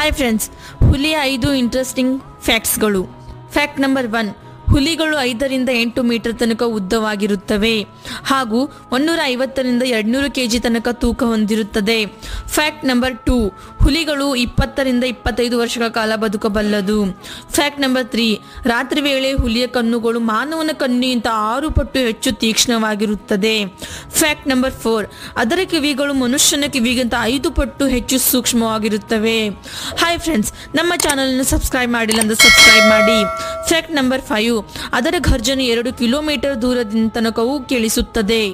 hi friends ಹುಲಿಯ ಐದು interesting ಫ್ಯಾಕ್ಟ್ಸ್ಗಳು ಫ್ಯಾಕ್ಟ್ ನಂಬರ್ ಒನ್ ಹುಲಿಗಳು ಐದರಿಂದ ಎಂಟು ಮೀಟರ್ ತನಕ ಉದ್ದವಾಗಿರುತ್ತವೆ ಹಾಗೂ ಒಂದೂರ ಐವತ್ತರಿಂದ ಎರಡ್ನೂರು ಕೆ ಜಿ ತನಕ ತೂಕ ಹೊಂದಿರುತ್ತದೆ ಫ್ಯಾಕ್ಟ್ ನಂಬರ್ ಟೂ ಹುಲಿಗಳು ಇಪ್ಪತ್ತರಿಂದ ಇಪ್ಪತ್ತೈದು ವರ್ಷಗಳ ಕಾಲ ಬದುಕಬಲ್ಲದು ಫ್ಯಾಕ್ಟ್ ನಂಬರ್ ತ್ರೀ ರಾತ್ರಿ ವೇಳೆ ಹುಲಿಯ ಕಣ್ಣುಗಳು ಮಾನವನ ಕಣ್ಣಿಗಿಂತ ಆರು ಪಟ್ಟು ಹೆಚ್ಚು ತೀಕ್ಷ್ಣವಾಗಿರುತ್ತದೆ ಫ್ಯಾಕ್ಟ್ ನಂಬರ್ ಫೋರ್ ಅದರ ಕಿವಿಗಳು ಮನುಷ್ಯನ ಕಿವಿಗಿಂತ ಐದು ಪಟ್ಟು ಹೆಚ್ಚು ಸೂಕ್ಷ್ಮವಾಗಿರುತ್ತವೆ ಹಾಯ್ ಫ್ರೆಂಡ್ಸ್ ನಮ್ಮ ಚಾನಲನ್ನು ಸಬ್ಸ್ಕ್ರೈಬ್ ಮಾಡಿಲ್ಲ ಅಂದ್ರೆ ಸಬ್ಸ್ಕ್ರೈಬ್ ಮಾಡಿ ಫ್ಯಾಕ್ಟ್ ನಂಬರ್ ಫೈವ್ ಅದರ ಘರ್ಜನೆ ಎರಡು ಕಿಲೋಮೀಟರ್ ದೂರದಿಂದ ತನಕವೂ ಕೇಳಿಸುತ್ತದೆ